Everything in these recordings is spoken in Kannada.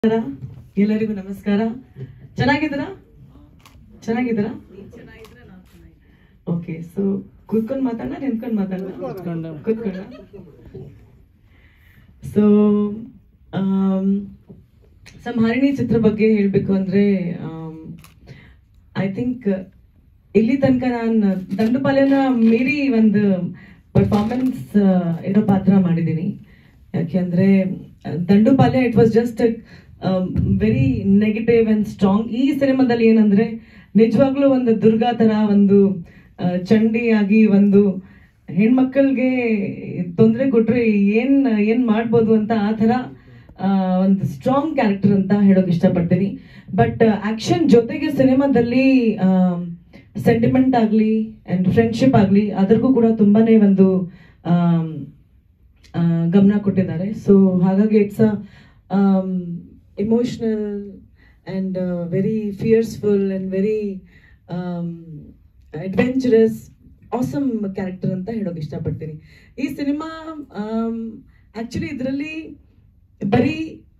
ನಮಸ್ಕಾರ ಎಲ್ಲರಿಗೂ ನಮಸ್ಕಾರ ಚೆನ್ನಾಗಿದ್ದೀರಾ ಚೆನ್ನಾಗಿದ್ದೀರಾ ಓಕೆ ಸೊ ಕೂತ್ಕೊಂಡು ಮಾತಾಡೋಣ ನಿಂತ್ಕೊಂಡು ಮಾತಾಡೋಣ ಕೂತ್ಕೊಂಡ ಸೊ ಸಂಹಾರಿಣಿ ಚಿತ್ರ ಬಗ್ಗೆ ಹೇಳಬೇಕು ಅಂದ್ರೆ ಐ ಥಿಂಕ್ ಇಲ್ಲಿ ತನಕ ನಾನು ದಂಡುಪಾಲೆನ ಮೀರಿ ಒಂದು ಪರ್ಫಾರ್ಮೆನ್ಸ್ ಇರೋ ಪಾತ್ರ ಮಾಡಿದ್ದೀನಿ ಯಾಕೆಂದ್ರೆ Dandupalya it was just very negative and strong ಈ ಸಿನಿಮಾದಲ್ಲಿ ಏನಂದ್ರೆ ನಿಜವಾಗ್ಲೂ ಒಂದು ದುರ್ಗಾ ತರ ಒಂದು ಆ, ಚಂಡಿಯಾಗಿ ಒಂದು ಹೆಣ್ಮಕ್ಳಿಗೆ ತೊಂದರೆ ಕೊಟ್ರೆ ಏನ್ ಏನ್ ಮಾಡ್ಬೋದು ಅಂತ ಆ ಥರ ಆ, ಒಂದು ಸ್ಟ್ರಾಂಗ್ ಕ್ಯಾರೆಕ್ಟರ್ ಅಂತ ಹೇಳೋಕ್ ಇಷ್ಟಪಡ್ತೀನಿ ಬಟ್ ಆಕ್ಷನ್ ಜೊತೆಗೆ ಸಿನಿಮಾದಲ್ಲಿ ಸೆಂಟಿಮೆಂಟ್ ಆಗಲಿ ಅಂಡ್ ಫ್ರೆಂಡ್ಶಿಪ್ ಆಗಲಿ ಅದರಿಗೂ ಕೂಡ ತುಂಬಾನೇ ಒಂದು ಆಮ್, ಆ, ಗಮನ ಕೊಟ್ಟಿದ್ದಾರೆ ಸೊ ಹಾಗಾಗಿ it's a emotional and very fearful and very adventurous awesome character ಅಂತ ಹೇಳೋಕೆ ಇಷ್ಟಪಡ್ತೀನಿ ಈ ಸಿನಿಮಾ ಆ್ಯಕ್ಚುಲಿ ಇದರಲ್ಲಿ ಬರೀ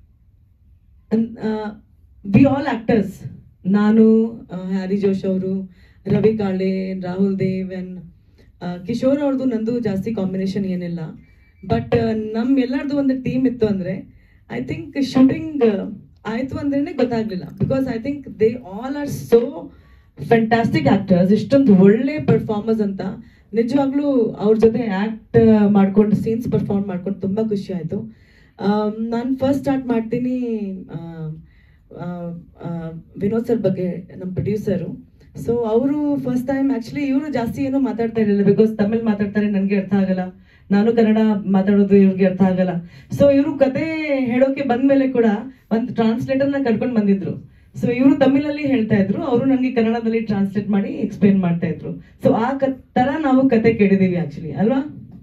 ವಿ ಆಲ್ ಆಕ್ಟರ್ಸ್ ನಾನು ಆ, ಹ್ಯಾರಿ ಜೋಶ್ ಅವರು ರವಿ ಕಾಳೆ ರಾಹುಲ್ ದೇವ್ ಅಂಡ್ ಕಿಶೋರ್ ಅವ್ರದ್ದು ನಂದು ಜಾಸ್ತಿ ಕಾಂಬಿನೇಷನ್ ಏನಿಲ್ಲ ಬಟ್ ನಮ್ ಎಲ್ಲರದು ಒಂದು ಟೀಮ್ ಇತ್ತು ಅಂದ್ರೆ ಐ ಥಿಂಕ್ ಶೂಟಿಂಗ್ ಆಯ್ತು ಅಂದ್ರೇನೆ ಗೊತ್ತಾಗ್ಲಿಲ್ಲ because I think they all are so fantastic actors ಇಷ್ಟೊಂದು ಒಳ್ಳೆ ಪರ್ಫಾರ್ಮರ್ಸ್ ಅಂತ ನಿಜವಾಗ್ಲೂ ಅವ್ರ ಜೊತೆ ಆಕ್ಟ್ ಮಾಡ್ಕೊಂಡು ಸೀನ್ಸ್ ಪರ್ಫಾರ್ಮ್ ಮಾಡ್ಕೊಂಡು ತುಂಬಾ ಖುಷಿ ಆಯ್ತು ನಾನು ಫಸ್ಟ್ ಸ್ಟಾರ್ಟ್ ಮಾಡ್ತೀನಿ ಆ, ಆ, ಆ, ವಿನೋದ್ ಸರ್ ಬಗ್ಗೆ ನಮ್ಮ ಪ್ರೊಡ್ಯೂಸರು ಸೊ ಅವರು ಫಸ್ಟ್ ಟೈಮ್ ಆಕ್ಚುಲಿ ಇವರು ಜಾಸ್ತಿ ಏನೂ ಮಾತಾಡ್ತಾ ಇರಲಿಲ್ಲ ಬಿಕಾಸ್ ತಮಿಳ್ ಮಾತಾಡ್ತಾರೆ ನನಗೆ ಅರ್ಥ ಆಗಲ್ಲ ನಾನು ಕನ್ನಡ ಮಾತಾಡೋದು ಇವ್ರಿಗೆ ಅರ್ಥ ಆಗಲ್ಲ ಸೊ ಇವರು ಕತೆ ಹೇಳೋಕೆ ಬಂದ್ಮೇಲೆ ಕೂಡ ಒಂದು ಟ್ರಾನ್ಸ್ಲೇಟರ್ನ ಕರ್ಕೊಂಡು ಬಂದಿದ್ರು ಸೊ ಇವರು ತಮಿಳಲ್ಲಿ ಹೇಳ್ತಾ ಇದ್ರು ಅವರು ನನಗೆ ಕನ್ನಡದಲ್ಲಿ ಟ್ರಾನ್ಸ್ಲೇಟ್ ಮಾಡಿ ಎಕ್ಸ್ಪ್ಲೇನ್ ಮಾಡ್ತಾ ಇದ್ರು ಸೊ ಆ ಕ- ತರ ನಾವು ಕತೆ ಕೇಳಿದೀವಿ ಆಕ್ಚುಲಿ ಅಲ್ವಾ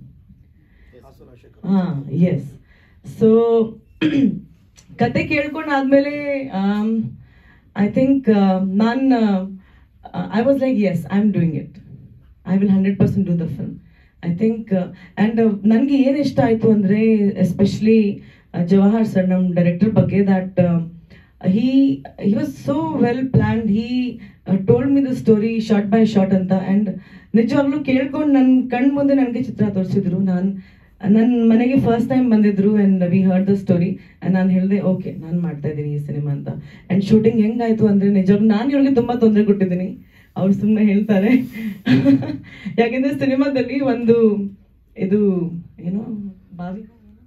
ಹಾ ಎಸ್ ಸೊ ಕತೆ ಕೇಳ್ಕೊಂಡು ಆದ್ಮೇಲೆ ಐ ಥಿಂಕ್ ನಾನು I was like yes I am doing it I will hundred percent do the film I think and ನನಗೆ ಏನು ಇಷ್ಟ ಆಯಿತು ಅಂದರೆ ಎಸ್ಪೆಷಲಿ ಜವಾಹರ್ ಸರ್ ನಮ್ಮ ಡೈರೆಕ್ಟರ್ ಬಗ್ಗೆ that he he was so well planned he told me the story short by short ಅಂತ ಆ್ಯಂಡ್ ನಿಜವಾಗ್ಲೂ ಕೇಳ್ಕೊಂಡು ನನ್ನ ಕಣ್ ಮುಂದೆ ನನಗೆ ಚಿತ್ರ ತೋರಿಸಿದ್ರು ನಾನು ನನ್ನ ಮನೆಗೆ ಫಸ್ಟ್ ಟೈಮ್ ಬಂದಿದ್ರು and we heard the story and ನಾನು ಹೇಳಿದೆ ಓಕೆ ನಾನು ಮಾಡ್ತಾ ಇದ್ದೀನಿ ಈ ಸಿನಿಮಾ ಅಂತ ಆ್ಯಂಡ್ ಶೂಟಿಂಗ್ ಹೆಂಗಾಯ್ತು ಅಂದರೆ ನಿಜವಾಗ್ಲೂ ನಾನು ಇವ್ರಿಗೆ ತುಂಬ ತೊಂದರೆ ಕೊಟ್ಟಿದ್ದೀನಿ ಅವ್ರು ಸುಮ್ಮನೆ ಹೇಳ್ತಾರೆ ಯಾಕೆಂದ್ರೆ ಸಿನಿಮಾದಲ್ಲಿ ಒಂದು ಇದು ಏನೋ ಬಾವಿ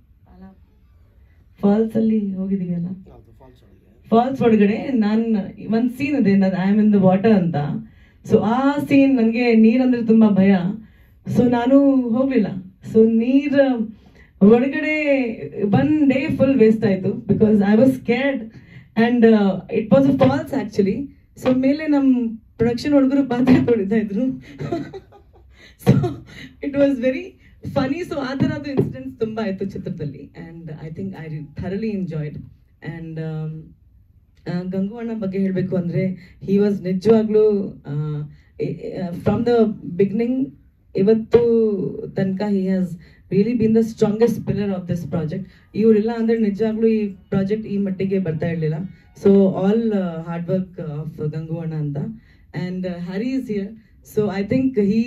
ಫಾಲ್ಸ್ ಅಲ್ಲಿ ಹೋಗಿದೀವಲ್ಲ ಫಾಲ್ಸ್ ಒಳಗಡೆ ನಾನು ಒಂದ್ ಸೀನ್ ಇದೆ I am in the water ಅಂತ ಸೊ ಆ ಸೀನ್ ನನಗೆ ನೀರಂದ್ರೆ ತುಂಬಾ ಭಯ ಸೊ ನಾನು ಹೋಗ್ಲಿಲ್ಲ ಸೊ ನೀರ್ ಒಳಗಡೆ ಒನ್ ಡೇ ಫುಲ್ ವೇಸ್ಟ್ ಆಯ್ತು because I was scared and it was a falls actually so ಮೇಲೆ ನಮ್ಮ ಪ್ರೊಡಕ್ಷನ್ ಹುಡುಗರು ಪಾತ್ರೆ ತೊಳಿತಾ ಇದ್ರು so it was very funny so ಆ ಥರದ್ದು ಇನ್ಸಿಡೆಂಟ್ಸ್ ತುಂಬ ಆಯಿತು ಚಿತ್ರದಲ್ಲಿ and I think I thoroughly enjoyed and Gangu ಅಣ್ಣ ಬಗ್ಗೆ ಹೇಳಬೇಕು ಅಂದರೆ ಹಿ ವಾಸ್ ನಿಜವಾಗ್ಲೂ ಫ್ರಮ್ ದ ಬಿಗ್ನಿಂಗ್ ಇವತ್ತು ತನಕ he has really been the strongest pillar of this project ಇವರಿಲ್ಲ ಅಂದರೆ ನಿಜವಾಗ್ಲೂ ಈ ಪ್ರಾಜೆಕ್ಟ್ ಈ ಮಟ್ಟಿಗೆ ಬರ್ತಾ ಇರಲಿಲ್ಲ so all hard work of Gangu ಅಣ್ಣ ಅಂತ and Harry is here so I think he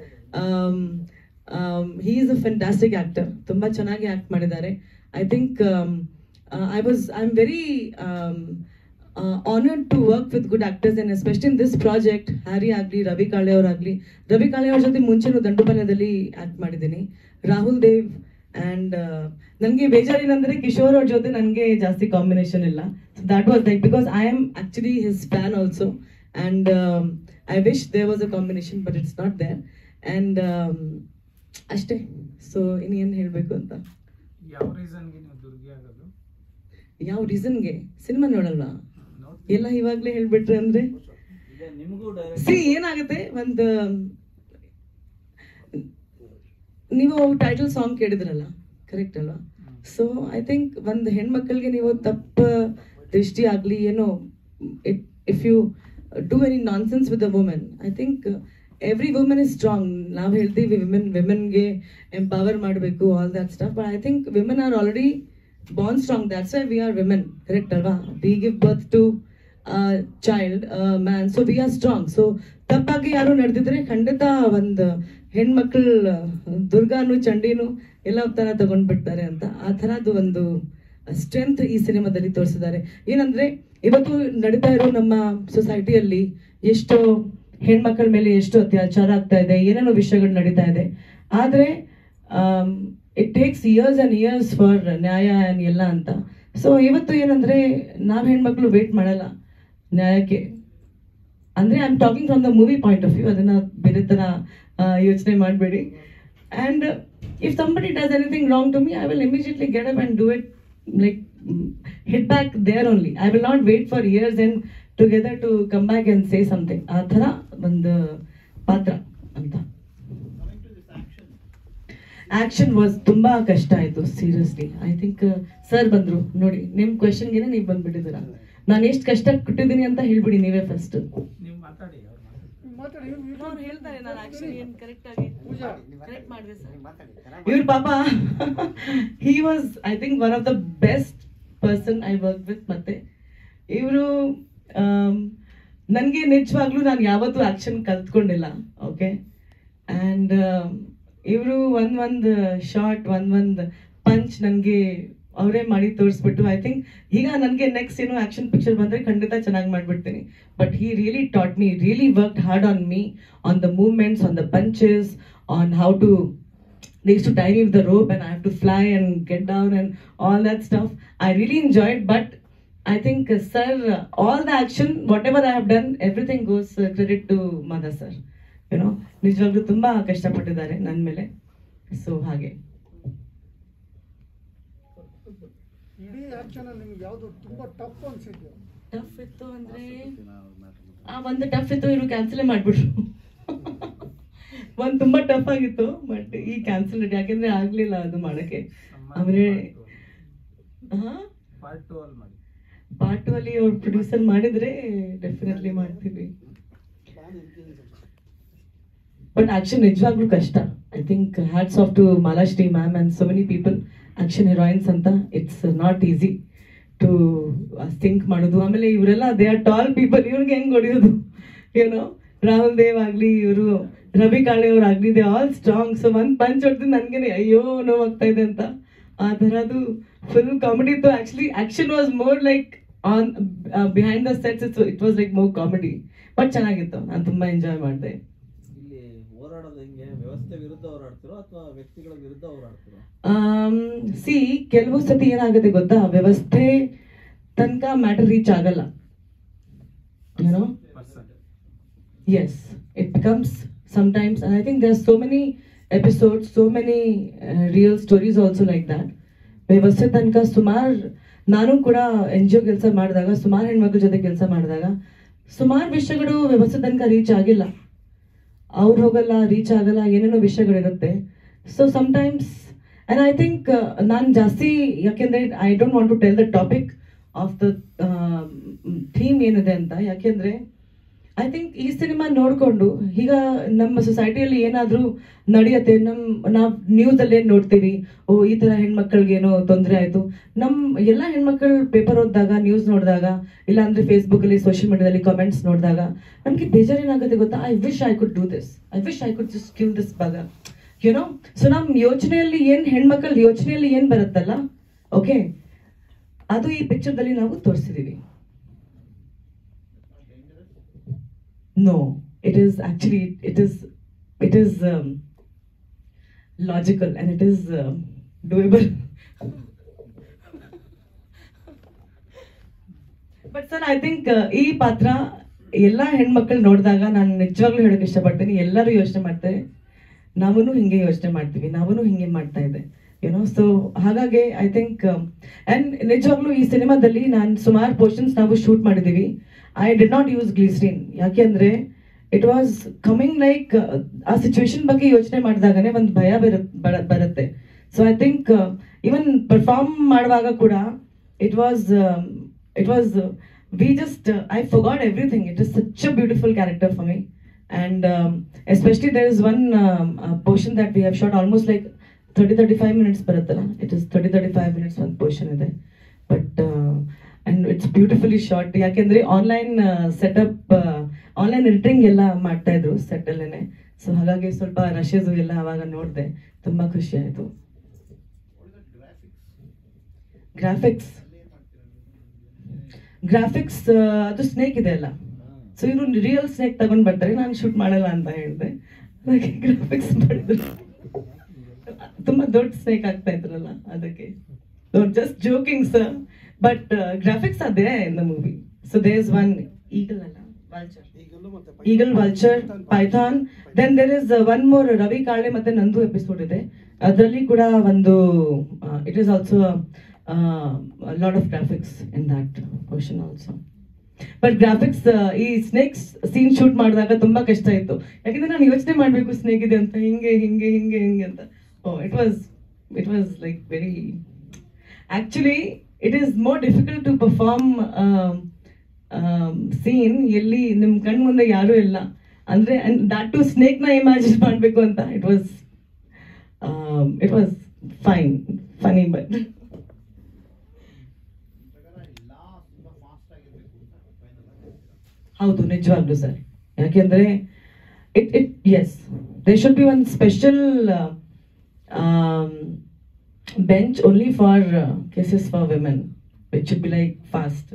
he is a fantastic actor ತುಂಬ ಚೆನ್ನಾಗಿ ಆ್ಯಕ್ಟ್ ಮಾಡಿದ್ದಾರೆ I think I was I am very honoured to work with good actors and especially in this project Harry ಆಗಲಿ ರವಿ ಕಾಳೆ ಅವರಾಗಲಿ ರವಿ ಕಾಳೆ ಅವ್ರ ಜೊತೆ ಮುಂಚೆನೂ ದಂಡುಪಾಲ್ಯದಲ್ಲಿ ಆ್ಯಕ್ಟ್ ಮಾಡಿದ್ದೀನಿ ರಾಹುಲ್ ದೇವ್ ಆ್ಯಂಡ್ ನನಗೆ ಬೇಜಾರೇನಂದ್ರೆ ಕಿಶೋರ್ ಅವ್ರ ಜೊತೆ ನನಗೆ ಜಾಸ್ತಿ ಕಾಂಬಿನೇಷನ್ ಇಲ್ಲ so that was like because I am actually his fan also and I wish there was a combination but it's not there and ಅಷ್ಟೇ ಸೊ ಇನ್ನೇನು ಹೇಳಬೇಕು ಅಂತ ಯಾವ ರೀಸನ್ಗೆ ನೀವು ದುರ್ಗಿ ಆಗೋದು ಯಾವ ರೀಸನ್ಗೆ ಸಿನಿಮಾ ನೋಡಲ್ವಾ ನೋಡ್ತೀವಿ ಎಲ್ಲ ಇವಾಗಲೇ ಹೇಳ್ಬಿಟ್ರೆ ಅಂದ್ರೆ ನಿಮಗೂ ಸಿ ಏನಾಗುತ್ತೆ ಒಂದು ನೀವು ಟೈಟಲ್ ಸಾಂಗ್ ಕೇಳಿದ್ರಲ್ಲ ಕರೆಕ್ಟ್ ಅಲ್ವಾ ಸೊ ಐ ಥಿಂಕ್ ಒಂದು ಹೆಣ್ಮಕ್ಳಿಗೆ ನೀವು ತಪ್ಪ ದೃಷ್ಟಿ ಆಗಲಿ ಏನೋ if you do any nonsense with a women I think every women is strong ನಾವು ಹೇಳ್ತೀವಿ ವಿಮೆನ್ ವಿಮೆನ್ಗೆ ಎಂಪವರ್ ಮಾಡಬೇಕು all that stuff but I think women are already born strong that's why we are women correct ಅಲ್ವಾ we give birth to child man so we are strong so ತಪ್ಪಾಗಿ ಯಾರು ನಡೆದಿದ್ರೆ ಖಂಡಿತ ಒಂದು ಹೆಣ್ಮಕ್ಳು ದುರ್ಗಾನು ಚಂಡಿನು ಎಲ್ಲ ತರ ತಗೊಂಡ್ಬಿಡ್ತಾರೆ ಅಂತ ಆ ಥರದ್ದು ಒಂದು ಸ್ಟ್ರೆಂತ್ ಈ ಸಿನಿಮಾದಲ್ಲಿ ತೋರಿಸಿದ್ದಾರೆ ಏನಂದ್ರೆ ಇವತ್ತು ನಡೀತಾ ಇರೋ ನಮ್ಮ ಸೊಸೈಟಿಯಲ್ಲಿ ಎಷ್ಟೋ ಹೆಣ್ಮಕ್ಳ ಮೇಲೆ ಎಷ್ಟು ಅತ್ಯಾಚಾರ ಆಗ್ತಾ ಇದೆ ಏನೇನೋ ವಿಷಯಗಳು ನಡೀತಾ ಇದೆ ಆದ್ರೆ it takes years and years for ನ್ಯಾಯ and ಎಲ್ಲ ಅಂತ ಸೊ ಇವತ್ತು ಏನಂದ್ರೆ ನಾವ್ ಹೆಣ್ಮಕ್ಳು ವೇಟ್ ಮಾಡಲ್ಲ ನ್ಯಾಯಕ್ಕೆ ಅಂದ್ರೆ I am talking from the movie point of view ಅದನ್ನ ಬೇರೆ ತರ ಯೋಚನೆ ಮಾಡಬೇಡಿ and if somebody does anything wrong to me I will immediately get up and do it like hit back there only I will not wait for years and together to come back and say something ಆ ಥರ ಒಂದು ಪಾತ್ರ ಅಂತ ಆಕ್ಷನ್ ವಾಸ್ ತುಂಬಾ ಕಷ್ಟ ಆಯ್ತು ಸೀರಿಯಸ್ಲಿ ಐ ಥಿಂಕ್ ಸರ್ ಬಂದ್ರು ನೋಡಿ ನಿಮ್ ಕ್ವೆಶನ್ಗೆನೆ ನೀವು ಬಂದ್ಬಿಟ್ಟಿದ್ದೀರಾ ನಾನು ಎಷ್ಟು ಕಷ್ಟ ಕೊಟ್ಟಿದ್ದೀನಿ ಅಂತ ಹೇಳ್ಬಿಡಿ ನೀವೇ ಫಸ್ಟ್ ನೀವು ಮಾತಾಡಿ ಅವ್ರು ಮಾತಾಡಿ ಹೇಳ್ತಾರೆ ನಾನು ಆಕ್ಷನ್ ಏನ್ ಕರೆಕ್ಟ್ ಆಗಿ ಕರೆಕ್ಟ್ ಮಾಡಿದೆ ಸರ್ ಇವ್ರ ಪಾಪ he was I think one of the best person I work with ಮತ್ತೆ ಇವರು ನನಗೆ ನಿಜವಾಗ್ಲೂ ನಾನು ಯಾವತ್ತೂ ಆಕ್ಷನ್ ಕಲ್ತ್ಕೊಂಡಿಲ್ಲ ಓಕೆ ಆ್ಯಂಡ್ ಇವರು ಒಂದ್ ಒಂದ್ ಶಾರ್ಟ್ ಒಂದ್ ಒಂದ್ ಪಂಚ್ ನನಗೆ ಅವರೇ ಮಾಡಿ ತೋರಿಸ್ಬಿಟ್ಟು ಐ ಥಿಂಕ್ ಈಗ ನನಗೆ ನೆಕ್ಸ್ಟ್ ಏನೋ ಆಕ್ಷನ್ ಪಿಕ್ಚರ್ ಬಂದ್ರೆ ಖಂಡಿತ ಚೆನ್ನಾಗಿ ಮಾಡ್ಬಿಡ್ತೀನಿ but he really taught me really work hard on me on the movements on the punches on how to they used to tie me with the rope and I have to fly and get down and all that stuff. I really enjoyed, but I think, uh, sir, uh, all the action, whatever I have done, everything goes uh, credit to mother, sir. You know, ನಿಜವಾಗ್ಲೂ ತುಂಬಾ ಕಷ್ಟಪಟ್ಟಿದ್ದಾರೆ ನನ್ನ ಮೇಲೆ ಸೊ ಹಾಗೆ ಇಡೀ ಆಕ್ಷನ್ ಅಲ್ಲಿ ನಿಮ್ಗೆ ಯಾವ್ದು ತುಂಬಾ ಟಫ್ ಅನ್ಸಿದ್ಯೋ ಟಫ್ ಇತ್ತು ಅಂದ್ರೆ ಆ ಒಂದು ಟಫ್ ಇತ್ತು ಇವರು ಕ್ಯಾನ್ಸಲ್ ಮಾಡ್ಬಿಟ್ರು ಒಂದ್ ತುಂಬಾ ಟಫ್ ಆಗಿತ್ತು ಬಟ್ ಈ ಕ್ಯಾನ್ಸಲ್ ಯಾಕೆಂದ್ರೆ ಆಗ್ಲಿಲ್ಲ ಅದು ಮಾಡಕ್ಕೆ ಆಮೇಲೆ ಹಾ ಪಾರ್ಟ್ ಟು ಅಲ್ಲಿ ಮಾಡಿ ಪಾರ್ಟ್ ಟು ಅಲ್ಲಿ ಅವ್ರು ಪ್ರೊಡ್ಯೂಸರ್ ಮಾಡಿದ್ರೆ ಡೆಫಿನೆಟ್ಲಿ ಮಾಡ್ತೀವಿ ಬಟ್ ಆಕ್ಷನ್ ನಿಜವಾಗ್ಲೂ ಕಷ್ಟ I think hats off to Malashree ma'am and so many people action heroines ಅಂತ it's not easy to think ಮಾಡೋದು ಆಮೇಲೆ ಇವರೆಲ್ಲ ದೇ ಆರ್ ಟಾಲ್ ಪೀಪಲ್ ಇವ್ರಿಗೆ ಹೆಂಗ್ ಹೊಡೆಯೋದು ಏನೋ ರಾಹುಲ್ ದೇವ್ ಆಗ್ಲಿ ಇವರು ರವಿ ಕಾಳೆ ಅವ್ರು ಆಗ್ಲಿ ದೇ ಆಲ್ ಸ್ಟ್ರಾಂಗ್ ಸೊ ಒಂದ್ ಪಂಚ್ ಹೊಡೆದು ನನ್ಗೆ ಅಯ್ಯೋ ನೋವಾಗ್ತಾ ಇದೆ ಅಂತ ಆ ಥರದ್ದು ಫುಲ್ ಕಾಮಿಡಿ ಇತ್ತು actually action was more like on behind the sets it's it was like more comedy but ಚೆನ್ನಾಗಿತ್ತು ನಾನು ತುಂಬಾ ಎಂಜಾಯ್ ಮಾಡಿದೆ ಇಲ್ಲಿ ಹೋರಾಡೋದು ಹೆಂಗೆ ವ್ಯವಸ್ಥೆ ವಿರುದ್ಧ ಹೋರಾಡ್ತಿರೋ ಅಥವಾ ವ್ಯಕ್ತಿಗಳ ವಿರುದ್ಧ ಹೋರಾಡ್ತಿರೋ ಸಿ ಕೆಲವು ಸತಿ ಏನಾಗುತ್ತೆ ಗೊತ್ತಾ ವ್ಯವಸ್ಥೆ ತನಕ ಮ್ಯಾಟರ್ ರೀಚ್ ಆಗಲ್ಲ ಏನೋ person yes it becomes sometimes and i think there's so many episodes so many uh, real stories also like that ವ್ಯವಸ್ಥೆ ತನಕ ಸುಮಾರು ನಾನು ಕೂಡ ಎನ್ ಜಿ ಒ ಕೆಲಸ ಮಾಡಿದಾಗ ಸುಮಾರು ಹೆಣ್ಮಕ್ಳ ಜೊತೆ ಕೆಲಸ ಮಾಡಿದಾಗ ಸುಮಾರು ವಿಷಯಗಳು ವ್ಯವಸ್ಥೆ ತನಕ ರೀಚ್ ಆಗಿಲ್ಲ ಅವ್ರು ಹೋಗಲ್ಲ ರೀಚ್ ಆಗಲ್ಲ ಏನೇನೋ ವಿಷಯಗಳಿರುತ್ತೆ so sometimes and I think ನಾನು ಜಾಸ್ತಿ ಯಾಕೆಂದ್ರೆ I don't want to tell the topic of the theme ಏನಿದೆ ಅಂತ ಯಾಕೆಂದ್ರೆ ಐ ಥಿಂಕ್ ಈ ಸಿನಿಮಾ ನೋಡ್ಕೊಂಡು ಈಗ ನಮ್ಮ ಸೊಸೈಟಿಯಲ್ಲಿ ಏನಾದ್ರೂ ನಡೆಯುತ್ತೆ ನಮ್ ನಾವ್ ನ್ಯೂಸ್ ಅಲ್ಲಿ ಏನ್ ನೋಡ್ತೀವಿ ಓ ಈ ತರ ಹೆಣ್ಮಕ್ಳಿಗೆ ಏನೋ ತೊಂದರೆ ಆಯ್ತು ನಮ್ ಎಲ್ಲಾ ಹೆಣ್ಮಕ್ಳು ಪೇಪರ್ ಓದಿದಾಗ ನ್ಯೂಸ್ ನೋಡಿದಾಗ ಇಲ್ಲ ಅಂದ್ರೆ ಫೇಸ್ಬುಕ್ ಅಲ್ಲಿ ಸೋಷಿಯಲ್ ಮೀಡಿಯಾದಲ್ಲಿ ಕಾಮೆಂಟ್ಸ್ ನೋಡಿದಾಗ ನಮ್ಗೆ ಬೇಜಾರ್ ಏನಾಗುತ್ತೆ ಗೊತ್ತಾ I wish I could do this I wish I could just kill this bug you know so ನಮ್ ಯೋಚನೆಯಲ್ಲಿ ಏನ್ ಹೆಣ್ಮಕ್ಳ ಯೋಚನೆಯಲ್ಲಿ ಏನ್ ಬರುತ್ತಲ್ಲ ಓಕೆ ಅದು ಈ ಪಿಕ್ಚರ್ದಲ್ಲಿ ನಾವು ತೋರಿಸಿದೀವಿ No, it is actually it is it is um, logical and it is um, doable. But sir I think ಈ ಪಾತ್ರ ಎಲ್ಲ ಹೆಣ್ಮಕ್ಳು ನೋಡಿದಾಗ ನಾನು ನಿಜವಾಗ್ಲೂ ಹೇಳಕ್ ಇಷ್ಟಪಡ್ತೀನಿ ಎಲ್ಲರೂ ಯೋಚನೆ ಮಾಡ್ತಾರೆ ನಾವೂ ಹಿಂಗೆ ಯೋಚನೆ ಮಾಡ್ತೀವಿ ನಾವೂ ಹಿಂಗೆ ಮಾಡ್ತಾ ಇದ್ದೆ ಯುನೋ ಸೊ ಹಾಗಾಗಿ ಐ ಥಿಂಕ್ ಅಂಡ್ ನಿಜವಾಗ್ಲೂ ಈ ಸಿನಿಮಾದಲ್ಲಿ ನಾನು ಸುಮಾರು ಪೋರ್ಷನ್ಸ್ ನಾವು ಶೂಟ್ ಮಾಡಿದೀವಿ I did not use glycerin ಯಾಕೆಂದ್ರೆ ಇಟ್ ವಾಸ್ ಕಮಿಂಗ್ ಲೈಕ್ ಆ ಸಿಚುವೇಶನ್ ಬಗ್ಗೆ ಯೋಚನೆ ಮಾಡಿದಾಗನೇ ಒಂದು ಭಯ ಬರು- ಬರ- ಬರುತ್ತೆ so I think even perform ಮಾಡುವಾಗ ಕೂಡ it was it was we just I forgot everything it is such a beautiful character for me and um, especially there is one um, uh, portion that we have shot almost like thirty thirty five minutes ಬರುತ್ತಲ್ಲ it is thirty thirty five minutes ಒಂದು ಪೋರ್ಷನ್ ಇದೆ but and it's beautifully shot ಯಾಕೆಂದರೆ ಆನ್ಲೈನ್ ಸೆಟಪ್ ಆನ್ಲೈನ್ ಎಡಿಟಿಂಗ್ ಎಲ್ಲ ಮಾಡ್ತಾ ಇದ್ರು ಸೆಟ್ಟಲ್ಲೇ ಸೊ ಹಾಗಾಗಿ ಸ್ವಲ್ಪ ರಶಸ್ ಎಲ್ಲ ಅವಾಗ ನೋಡಿದೆ ತುಂಬ ಖುಷಿ ಆಯಿತು ಗ್ರಾಫಿಕ್ಸ್ ಗ್ರಾಫಿಕ್ಸ್ ಅದು ಸ್ನೇಕ್ ಇದೆ ಅಲ್ಲ ಸೊ ಇವರು ರಿಯಲ್ ಸ್ನೇಕ್ ತಗೊಂಡ್ ಬರ್ತಾರೆ ನಾನು ಶೂಟ್ ಮಾಡಲ್ಲ ಅಂತ ಹೇಳಿದೆ ಅದಕ್ಕೆ ಗ್ರಾಫಿಕ್ಸ್ ಮಾಡಿದ್ರು ತುಂಬಾ ದೊಡ್ಡ ಸ್ನೇಕ್ ಆಗ್ತಾ ಇದ್ರಲ್ಲ ಅದಕ್ಕೆ just joking sir but graphics ಅದೇ in the movie so they is one eagle ಅಲ್ಲ ವಾಲ್ಚರ್ ಈಗಲೂ ಮತ್ತೆ eagle vulture python then there is one more Ravi Kale ಮತ್ತೆ ನಂದು ಎಪಿಸೋಡ್ ಇದೆ ಅದರಲ್ಲಿ ಕೂಡ ಒಂದು it is also lot of graphics in that portion also but graphics ಈ ಸ್ನೇಕ್ಸ್ ಸೀನ್ ಶೂಟ್ ಮಾಡಿದಾಗ ತುಂಬಾ ಕಷ್ಟ ಇತ್ತು ಯಾಕಂದ್ರೆ ನಾನು ಯೋಚನೆ ಮಾಡ್ಬೇಕು ಸ್ನೇಕ್ ಇದೆ ಅಂತ ಹಿಂಗೆ ಹಿಂಗೆ ಹಿಂಗೆ ಹಿಂಗೆ ಅಂತ oh it was it was like very actually it is more difficult to perform scene ಎಲ್ಲಿ ನಿಮ್ ಕಣ್ ಮುಂದೆ ಯಾರೂ ಇಲ್ಲ ಅಂದ್ರೆ ದಟ್ ಟು ಸ್ನೇಕ್ ನ ಇಮ್ಯಾಜಿನ್ ಮಾಡ್ಬೇಕು ಅಂತ it was it was fine funny but ಹೌದು ನಿಜವಾಗ್ಲು ಸರ್ ಯಾಕೆಂದ್ರೆ it it is they should be one special bench only for cases for women which should be like fast